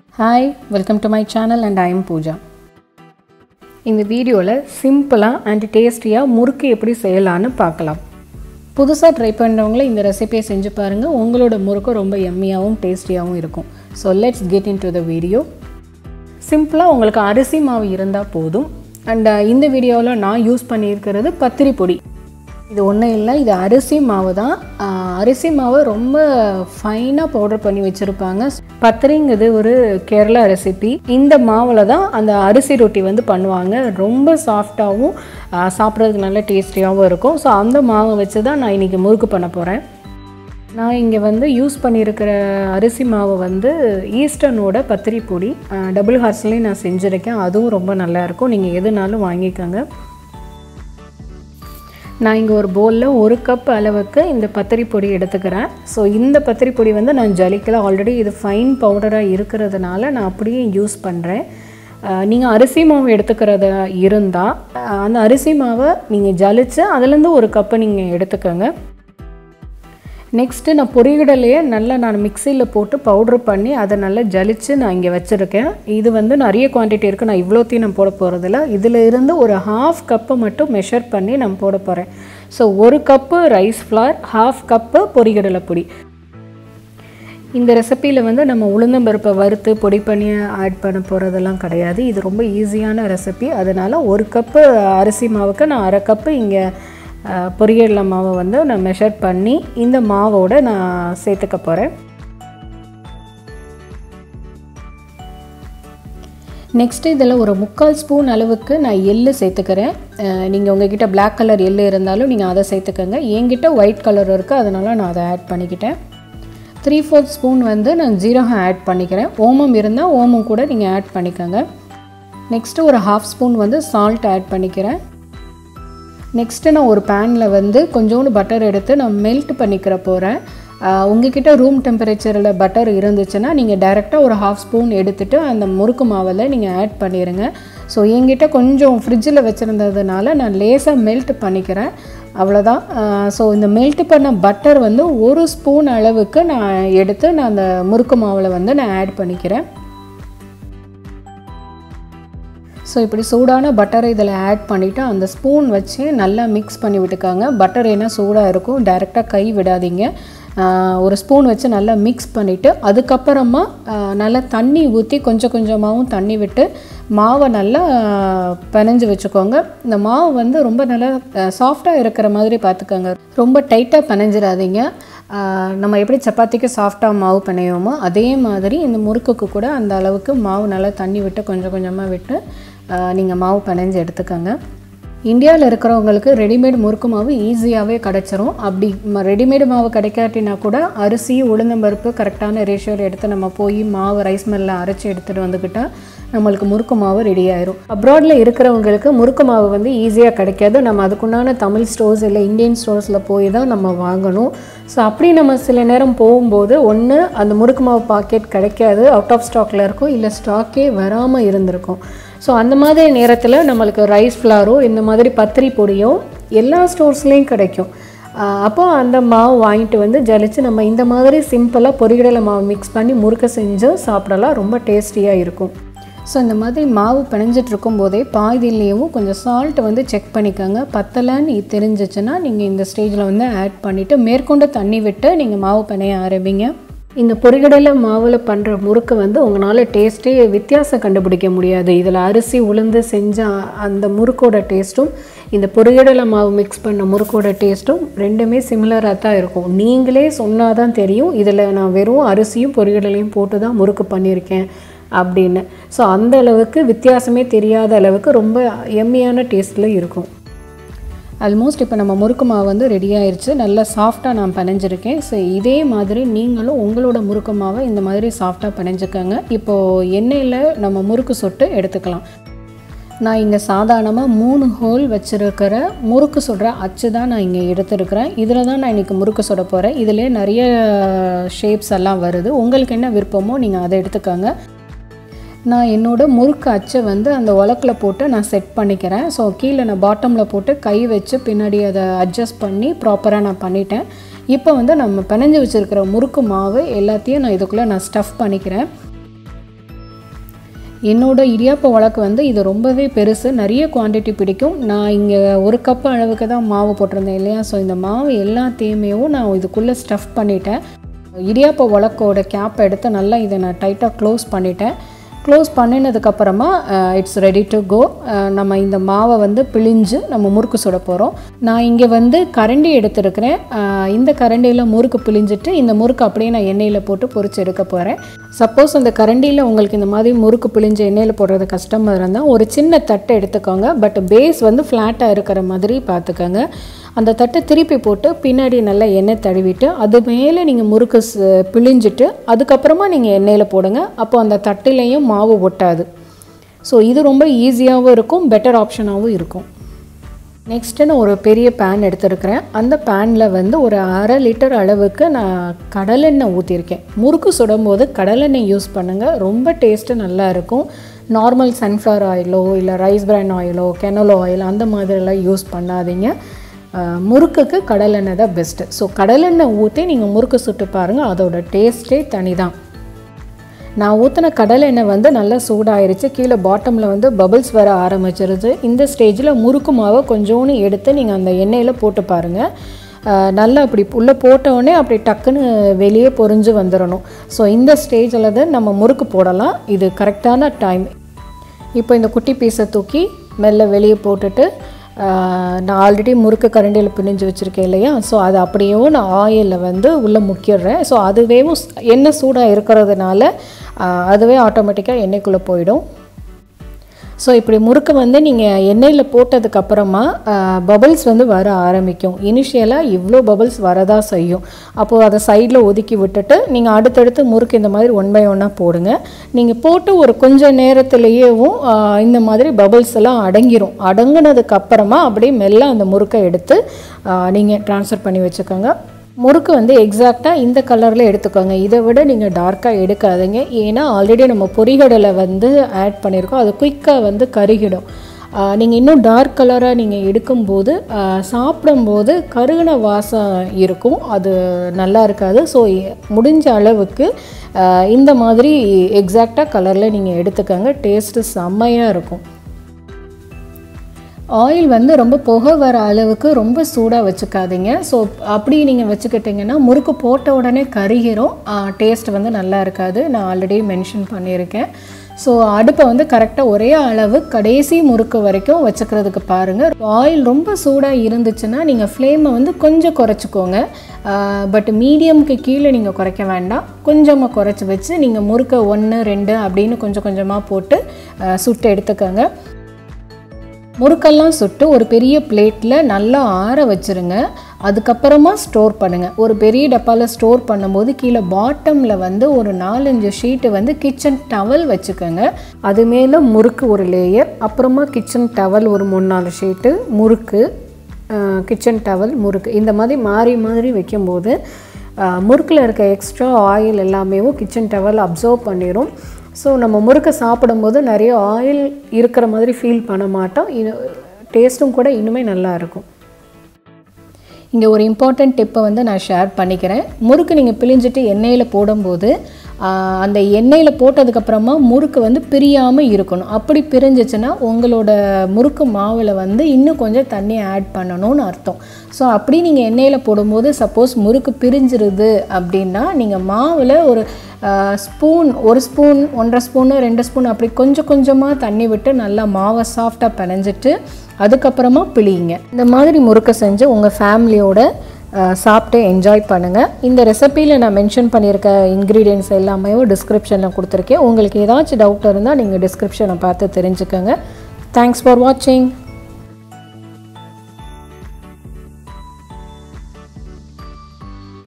hi welcome to my channel and I am Pooja இந்த வீடியோவில் சிம்பிளாக அண்ட் டேஸ்டியாக முறுக்கு எப்படி செய்யலான்னு பார்க்கலாம் புதுசாக ட்ரை பண்ணுறவங்கள இந்த ரெசிபியை செஞ்சு பாருங்கள் உங்களோட முறுக்கு ரொம்ப எம்மியாகவும் டேஸ்டியாகவும் இருக்கும் so let's get into the video சிம்பிளாக உங்களுக்கு அரிசி மாவு இருந்தால் போதும் அண்ட் இந்த வீடியோவில் நான் யூஸ் பண்ணியிருக்கிறது பத்திரி பொடி இது ஒன்றும் இல்லை இது அரிசி மாவு தான் ஆஹ் அரிசி மாவை ரொம்ப ஃபைனாக பவுடர் பண்ணி வச்சுருப்பாங்க பத்திரிங்கிறது ஒரு கேரளா ரெசிபி இந்த மாவில் தான் அந்த அரிசி ரொட்டி வந்து பண்ணுவாங்க ரொம்ப சாஃப்டாகவும் சாப்பிட்றதுக்கு நல்ல டேஸ்டியாகவும் இருக்கும் ஸோ அந்த மாவை வச்சு தான் நான் இன்றைக்கி முறுக்கு பண்ண போகிறேன் நான் இங்கே வந்து யூஸ் பண்ணியிருக்கிற அரிசி மாவு வந்து ஈஸ்டர்னோட பத்திரி பொடி டபுள் ஹார்ஸ்லேயும் நான் செஞ்சுருக்கேன் அதுவும் ரொம்ப நல்லாயிருக்கும் நீங்கள் எதுனாலும் வாங்கிக்கோங்க நான் இங்கே ஒரு பவுலில் ஒரு கப் அளவுக்கு இந்த பத்திரி பொடி எடுத்துக்கிறேன் ஸோ இந்த பத்திரி பொடி வந்து நான் ஜலிக்கல ஆல்ரெடி இது ஃபைன் பவுடராக இருக்கிறதுனால நான் அப்படியே யூஸ் பண்ணுறேன் நீங்கள் அரிசி மாவு எடுத்துக்கிறத இருந்தால் அந்த அரிசி மாவை நீங்கள் ஜலிச்சு அதுலேருந்து ஒரு கப்பை நீங்கள் எடுத்துக்கோங்க நெக்ஸ்ட்டு நான் பொரிகடலையே நல்லா நான் மிக்சியில் போட்டு பவுட்ரு பண்ணி அதை நல்லா ஜலிச்சு நான் இங்கே வச்சுருக்கேன் இது வந்து நிறைய குவான்டிட்டி இருக்குது நான் இவ்வளோத்தையும் நான் போட போகிறதில்ல இதில் இருந்து ஒரு ஹாஃப் கப்பை மட்டும் மெஷர் பண்ணி நான் போட போகிறேன் ஸோ ஒரு cup rice flour half cup பொரிகடலை பொடி இந்த ரெசிப்பியில் வந்து நம்ம உளுந்தம்பருப்பை வறுத்து பொடி பண்ணி ஆட் பண்ண போகிறதெல்லாம் கிடையாது இது ரொம்ப ஈஸியான ரெசிபி அதனால் ஒரு கப்பு அரிசி மாவுக்கு நான் அரை கப்பு இங்கே பொரியல்ல மாவை வந்து நான் மெஷர் பண்ணி இந்த மாவோட நான் சேர்த்துக்க போகிறேன் நெக்ஸ்ட்டு இதில் ஒரு முக்கால் ஸ்பூன் அளவுக்கு நான் எள்ளு சேர்த்துக்கிறேன் நீங்கள் உங்ககிட்ட பிளாக் கலர் எள்ளு இருந்தாலும் நீங்கள் அதை சேர்த்துக்கோங்க என்கிட்ட ஒயிட் கலர் இருக்குது அதனால் நான் அதை ஆட் பண்ணிக்கிட்டேன் த்ரீ ஃபோர்த் ஸ்பூன் வந்து நான் ஜீரகம் ஆட் பண்ணிக்கிறேன் ஓமம் இருந்தால் ஓமம் கூட நீங்கள் ஆட் பண்ணிக்கோங்க நெக்ஸ்ட்டு ஒரு ஹாஃப் ஸ்பூன் வந்து சால்ட் ஆட் பண்ணிக்கிறேன் நெக்ஸ்ட்டு நான் ஒரு பேனில் வந்து கொஞ்சோண்டு பட்டர் எடுத்து நான் மெல்ட் பண்ணிக்கிற போகிறேன் உங்ககிட்ட ரூம் டெம்பரேச்சரில் பட்டர் இருந்துச்சுன்னா நீங்கள் டைரெக்டாக ஒரு ஹாஃப் ஸ்பூன் எடுத்துகிட்டு அந்த முறுக்கு மாவில் நீங்கள் ஆட் பண்ணிடுங்க ஸோ என்கிட்ட கொஞ்சம் ஃப்ரிட்ஜில் வச்சுருந்ததுனால நான் லேசாக மெல்ட் பண்ணிக்கிறேன் அவ்வளோதான் ஸோ இந்த மெல்ட் பண்ண பட்டர் வந்து ஒரு ஸ்பூன் அளவுக்கு நான் எடுத்து நான் அந்த முறுக்கு மாவில் வந்து நான் ஆட் பண்ணிக்கிறேன் ஸோ இப்படி சூடான பட்டரை இதில் ஆட் பண்ணிவிட்டு அந்த ஸ்பூன் வச்சு நல்லா மிக்ஸ் பண்ணி விட்டுக்காங்க பட்டர் ஏன்னா சூடாக இருக்கும் டைரெக்டாக கை விடாதீங்க ஒரு ஸ்பூன் வச்சு நல்லா மிக்ஸ் பண்ணிவிட்டு அதுக்கப்புறமா நல்லா தண்ணி ஊற்றி கொஞ்சம் கொஞ்சமாகவும் தண்ணி விட்டு மாவை நல்லா பிணைஞ்சு வச்சுக்கோங்க இந்த மாவு வந்து ரொம்ப நல்லா சாஃப்டாக இருக்கிற மாதிரி பார்த்துக்கோங்க ரொம்ப டைட்டாக பிணைஞ்சிடாதீங்க நம்ம எப்படி சப்பாத்திக்கு சாஃப்டாக மாவு பிணையோமோ அதே மாதிரி இந்த முறுக்குக்கு கூட அந்த அளவுக்கு மாவு நல்லா தண்ணி விட்டு கொஞ்சம் கொஞ்சமாக விட்டு நீங்கள் மாவு பிணைஞ்சு எடுத்துக்கோங்க இந்தியாவில் இருக்கிறவங்களுக்கு ரெடிமேட் முறுக்கு மாவு ஈஸியாகவே கிடச்சிரும் அப்படி ரெடிமேடு மாவு கிடைக்காட்டினா கூட அரிசி உளுந்தம்பருப்பு கரெக்டான ரேஷியோவில் எடுத்து நம்ம போய் மாவு ரைஸ் மில்லில் அரைச்சி எடுத்துகிட்டு வந்துக்கிட்டால் நம்மளுக்கு முறுக்கு மாவு ரெடி ஆயிரும் அப்ராடில் இருக்கிறவங்களுக்கு முறுக்கு மாவு வந்து ஈஸியாக கிடைக்காது நம்ம அதுக்குண்டான தமிழ் ஸ்டோர்ஸ் இல்லை இந்தியன் ஸ்டோர்ஸில் போய் தான் நம்ம வாங்கணும் ஸோ அப்படி நம்ம சில நேரம் போகும்போது ஒன்று அந்த முறுக்கு மாவு பாக்கெட் கிடைக்காது அவுட் ஆஃப் ஸ்டாக்கில் இருக்கும் இல்லை ஸ்டாக்கே வராமல் இருந்திருக்கும் ஸோ அந்த மாதிரி நேரத்தில் நம்மளுக்கு ரைஸ் ஃப்ளாரோ இந்த மாதிரி பத்திரி பொடியோ எல்லா ஸ்டோர்ஸ்லேயும் கிடைக்கும் அப்போ அந்த மாவு வாங்கிட்டு வந்து ஜலிச்சு நம்ம இந்த மாதிரி சிம்பிளாக பொரிகடலை மாவு மிக்ஸ் பண்ணி முறுக்க செஞ்சு சாப்பிடலாம் ரொம்ப டேஸ்டியாக இருக்கும் ஸோ இந்த மாதிரி மாவு பிணைஞ்சிட்டு இருக்கும்போதே பாதிலேயும் கொஞ்சம் சால்ட் வந்து செக் பண்ணிக்கோங்க பத்தலைன்னு தெரிஞ்சிச்சுன்னா நீங்கள் இந்த ஸ்டேஜில் வந்து ஆட் பண்ணிவிட்டு மேற்கொண்டு தண்ணி விட்டு நீங்கள் மாவு பிணைய ஆரம்பிங்க இந்த பொரிகடலை மாவில் பண்ணுற முறுக்கு வந்து உங்களால் டேஸ்ட்டே வித்தியாசம் கண்டுபிடிக்க முடியாது இதில் அரிசி உளுந்து செஞ்ச அந்த முறுக்கோட டேஸ்ட்டும் இந்த பொரிகடலை மாவு மிக்ஸ் பண்ண முறுக்கோட டேஸ்ட்டும் ரெண்டுமே சிமிலராக தான் இருக்கும் நீங்களே சொன்னால் தான் தெரியும் இதில் நான் வெறும் அரிசியும் பொரிகடலையும் போட்டு தான் முறுக்கு பண்ணியிருக்கேன் அப்படின்னு ஸோ அந்த அளவுக்கு வித்தியாசமே தெரியாத அளவுக்கு ரொம்ப எம்மியான டேஸ்ட்டில் இருக்கும் ஆல்மோஸ்ட் இப்போ நம்ம முறுக்கு மாவு வந்து ரெடி ஆயிடுச்சு நல்லா சாஃப்டாக நான் பிணைஞ்சிருக்கேன் ஸோ இதே மாதிரி நீங்களும் உங்களோட முறுக்கு மாவை இந்த மாதிரி சாஃப்டாக பிணைஞ்சிக்கோங்க இப்போது எண்ணெயில் நம்ம முறுக்கு சொட்டு எடுத்துக்கலாம் நான் இங்கே சாதாரணமாக மூணு ஹோல் வச்சுருக்கிற முறுக்கு சுடுற அச்சு தான் நான் இங்கே எடுத்துருக்கிறேன் இதில் தான் நான் இன்றைக்கி முறுக்கு சுட போகிறேன் இதிலே நிறைய ஷேப்ஸ் எல்லாம் வருது உங்களுக்கு என்ன விருப்பமோ நீங்கள் அதை எடுத்துக்கோங்க நான் என்னோட முறுக்கு அச்சை வந்து அந்த உலக்கில் போட்டு நான் செட் பண்ணிக்கிறேன் ஸோ கீழே நான் பாட்டமில் போட்டு கை வச்சு பின்னாடி அதை அட்ஜஸ்ட் பண்ணி ப்ராப்பராக நான் பண்ணிட்டேன் இப்போ வந்து நம்ம பிணைஞ்சு வச்சுருக்கிற முறுக்கு மாவு எல்லாத்தையும் நான் இதுக்குள்ளே நான் ஸ்டஃப் பண்ணிக்கிறேன் என்னோட இடியாப்ப வழக்கு வந்து இது ரொம்பவே பெருசு நிறைய குவாண்டிட்டி பிடிக்கும் நான் இங்கே ஒரு கப் அளவுக்கு தான் மாவு போட்டிருந்தேன் இல்லையா ஸோ இந்த மாவு எல்லாத்தையுமே நான் இதுக்குள்ளே ஸ்டஃப் பண்ணிட்டேன் இடியாப்ப உலக்கோட கேப் எடுத்து நல்லா இதை நான் டைட்டாக க்ளோஸ் பண்ணிட்டேன் க்ளோஸ் பண்ணினதுக்கப்புறமா இட்ஸ் ரெடி டு கோ நம்ம இந்த மாவை வந்து பிழிஞ்சு நம்ம முறுக்கு சுட போகிறோம் நான் இங்கே வந்து கரண்டி எடுத்துருக்கிறேன் அஹ், இந்த கரண்டியில் முறுக்கு பிழிஞ்சிட்டு இந்த முறுக்கு அப்படியே நான் எண்ணெயில் போட்டு பொரிச்சு எடுக்க போகிறேன் சப்போஸ் அந்த கரண்டியில் உங்களுக்கு இந்த மாதிரி முறுக்கு பிழிஞ்சு எண்ணெயில் போடுறது கஷ்டமாக இருந்தால் ஒரு சின்ன தட்டை எடுத்துக்கோங்க பட் பேஸ் வந்து ஃப்ளாட்டாக இருக்கிற மாதிரி பார்த்துக்கோங்க அந்த தட்டை திருப்பி போட்டு பின்னாடி நல்லா எண்ணெய் தடவிட்டு அது மேலே நீங்கள் முறுக்கு ச- பிழிஞ்சிட்டு அதுக்கப்புறமா நீங்கள் எண்ணெயில் போடுங்க அப்போ அந்த தட்டிலையும் மாவு ஒட்டாது ஸோ இது ரொம்ப ஈஸியாகவும் இருக்கும் பெட்டர் ஆப்ஷனாகவும் இருக்கும் நெக்ஸ்ட்டு நான் ஒரு பெரிய பேன் எடுத்திருக்கிறேன் அந்த பேனில் வந்து ஒரு அரை லிட்டர் அளவுக்கு நான் கடலெண்ணெய் ஊற்றிருக்கேன் முறுக்கு சுடும்போது கடலெண்ணெய் யூஸ் பண்ணுங்கள் ரொம்ப டேஸ்ட்டு நல்லா இருக்கும் நார்மல் சன்ஃப்ளவர் ஆயிலோ இல்லை ரைஸ் பிரான் ஆயிலோ கெனலோ ஆயில் அந்த மாதிரிலாம் யூஸ் பண்ணாதீங்க அஹ், முறுக்குக்கு கடலெண்ணெய் தான் பெஸ்ட்டு ஸோ கடலெண்ணெய் ஊற்றி நீங்கள் முறுக்கு சுட்டு பாருங்கள் அதோட டேஸ்ட்டே தனி தான் நான் ஊற்றின கடலை எண்ணெய் வந்து நல்லா சூடாயிருச்சு கீழே பாட்டமில் வந்து பபிள்ஸ் வர ஆரம்பிச்சிருது இந்த ஸ்டேஜில் முறுக்கு மாவை கொஞ்சோண்டு எடுத்து நீங்கள் அந்த எண்ணெயில் போட்டு பாருங்கள் அஹ் நல்லா அப்படி உள்ளே போட்டவுடனே அப்படி டக்குன்னு வெளியே பொரிஞ்சு வந்துடணும் ஸோ இந்த ஸ்டேஜில் தான் நம்ம முறுக்கு போடலாம் இது கரெக்டான டைம் இப்போ இந்த குட்டி பீஸை தூக்கி மெல்ல வெளியே போட்டுட்டு ஆஹ், நான் ஆல்ரெடி முறுக்கு கரண்டியில் பிழிஞ்சு வச்சுருக்கேன் இல்லையா ஸோ அது அப்படியே நான் ஆயிலில் வந்து உள்ளே முக்கிடுறேன் ஸோ அதுவேவும் ஸ்- எண்ணெய் சூடாக இருக்கிறதுனால ஆஹ், அதுவே ஆட்டோமேட்டிக்காக எண்ணெய்க்குள்ளே போயிடும் ஸோ இப்படி முறுக்கு வந்து நீங்கள் எண்ணெயில் போட்டதுக்கப்புறமா பபிள்ஸ் வந்து வர ஆரம்பிக்கும் இனிஷியலாக இவ்வளோ பபிள்ஸ் வரதா செய்யும் அப்போது அதை சைடில் ஒதுக்கி விட்டுட்டு நீங்கள் அடுத்தடுத்து முறுக்கு இந்த மாதிரி ஒன் பை ஒன்னாக போடுங்க நீங்கள் போட்டு ஒரு கொஞ்ச நேரத்திலேயேவும் ஆஹ், இந்த மாதிரி பபிள்ஸ் எல்லாம் அடங்கிரும் அடங்குனதுக்கு அப்புறமா அப்படியே மெல்ல அந்த முறுக்கை எடுத்து நீங்கள் ட்ரான்ஸ்ஃபர் பண்ணி வச்சுக்கோங்க முறுக்கு வந்து எக்ஸாக்டாக இந்த கலரில் எடுத்துக்கோங்க இதை விட நீங்கள் டார்க்காக எடுக்காதீங்க ஏன்னா ஆல்ரெடி நம்ம பொரிகடலை வந்து ஆட் பண்ணியிருக்கோம் அது குயிக்காக வந்து கருகிடும் நீங்கள் இன்னும் டார்க் கலராக நீங்கள் எடுக்கும்போது ஆஹ், சாப்பிடும்போது கருகின வாசம் இருக்கும் அது நல்லா இருக்காது ஸோ முடிஞ்ச அளவுக்கு ஆஹ், இந்த மாதிரி எக்ஸாக்டாக கலரில் நீங்கள் எடுத்துக்கோங்க டேஸ்ட்டு செம்மையாக இருக்கும் ஆயில் வந்து ரொம்ப புகை வர அளவுக்கு ரொம்ப சூடாக வச்சுக்காதீங்க ஸோ அப்படி நீங்கள் வச்சுக்கிட்டிங்கன்னா முறுக்கு போட்ட உடனே கருகிரும் டேஸ்ட் வந்து நல்லா இருக்காது நான் ஆல்ரெடி மென்ஷன் பண்ணியிருக்கேன் ஸோ அடுப்பை வந்து கரெக்டாக ஒரே அளவு கடைசி முறுக்கு வரைக்கும் வச்சுக்கிறதுக்கு பாருங்கள் ஆயில் ரொம்ப சூடாக இருந்துச்சுன்னா நீங்கள் ஃப்ளேமை வந்து கொஞ்சம் குறைச்சிக்கோங்க பட் மீடியம்க்கு கீழே நீங்கள் குறைக்க வேண்டாம் கொஞ்சமாக குறைச்சி வச்சு நீங்கள் முறுக்கை ஒன்று ரெண்டு அப்படின்னு கொஞ்சம் கொஞ்சமாக போட்டு ஆ, சுட்டு எடுத்துக்கோங்க முறுக்கெல்லாம் சுட்டு ஒரு பெரிய பிளேட்டில் நல்லா ஆற வச்சுருங்க அதுக்கப்புறமா ஸ்டோர் பண்ணுங்கள் ஒரு பெரிய டப்பாவில் ஸ்டோர் பண்ணும்போது கீழே பாட்டமில் வந்து ஒரு நாலஞ்சு ஷீட்டு வந்து கிச்சன் டவல் வச்சுக்கோங்க அது மேலே முறுக்கு ஒரு லேயர் அப்புறமா கிச்சன் டவல் ஒரு மூணு நாலு ஷீட்டு முறுக்கு கிச்சன் டவல் முறுக்கு இந்த மாதிரி மாறி மாறி வைக்கும்போது முறுக்கில் இருக்க எக்ஸ்ட்ரா ஆயில் எல்லாமே கிச்சன் டவல் அப்சர்வ் பண்ணிடும் ஸோ நம்ம முறுக்கை சாப்பிடும்போது நிறைய ஆயில் இருக்கிற மாதிரி ஃபீல் பண்ண மாட்டோம் இது டேஸ்ட்டும் கூட இன்னுமே நல்லா இருக்கும் இங்கே ஒரு இம்பார்ட்டண்ட் டிப்பை வந்து நான் ஷேர் பண்ணிக்கிறேன் முறுக்கு நீங்கள் பிழிஞ்சிட்டு எண்ணெயில் போடும்போது ஆஹ், அந்த எண்ணெயில் போட்டதுக்கப்புறமா முறுக்கு வந்து பிரியாமல் இருக்கணும் அப்படி பிரிஞ்சிச்சுன்னா உங்களோட முறுக்கு மாவில் வந்து இன்னும் கொஞ்சம் தண்ணி ஆட் பண்ணணும்னு அர்த்தம் ஸோ அப்படி நீங்கள் எண்ணெயில் போடும்போது சப்போஸ் முறுக்கு பிரிஞ்சிருது அப்படின்னா நீங்கள் மாவில் ஒரு ஸ்பூன் ஒரு ஸ்பூன் ஒன்றரை ஸ்பூனு ரெண்டு ஸ்பூன் அப்படி கொஞ்சம் கொஞ்சமாக தண்ணி விட்டு நல்லா மாவை சாஃப்டாக பிணைஞ்சிட்டு அதுக்கப்புறமா பிழியுங்க இந்த மாதிரி முறுக்கு செஞ்சு உங்கள் ஃபேமிலியோட அஹ், சாப்பிட்டு என்ஜாய் பண்ணுங்கள் இந்த ரெசிப்பியில் நான் மென்ஷன் பண்ணியிருக்க இன்க்ரீடியன்ஸ் எல்லாமே டிஸ்கிரிப்ஷனில் கொடுத்துருக்கேன் உங்களுக்கு ஏதாச்சும் டவுட் இருந்தால் நீங்கள் டிஸ்கிரிப்ஷனை பார்த்து தெரிஞ்சுக்கோங்க தேங்க்ஸ் ஃபார் வாட்சிங்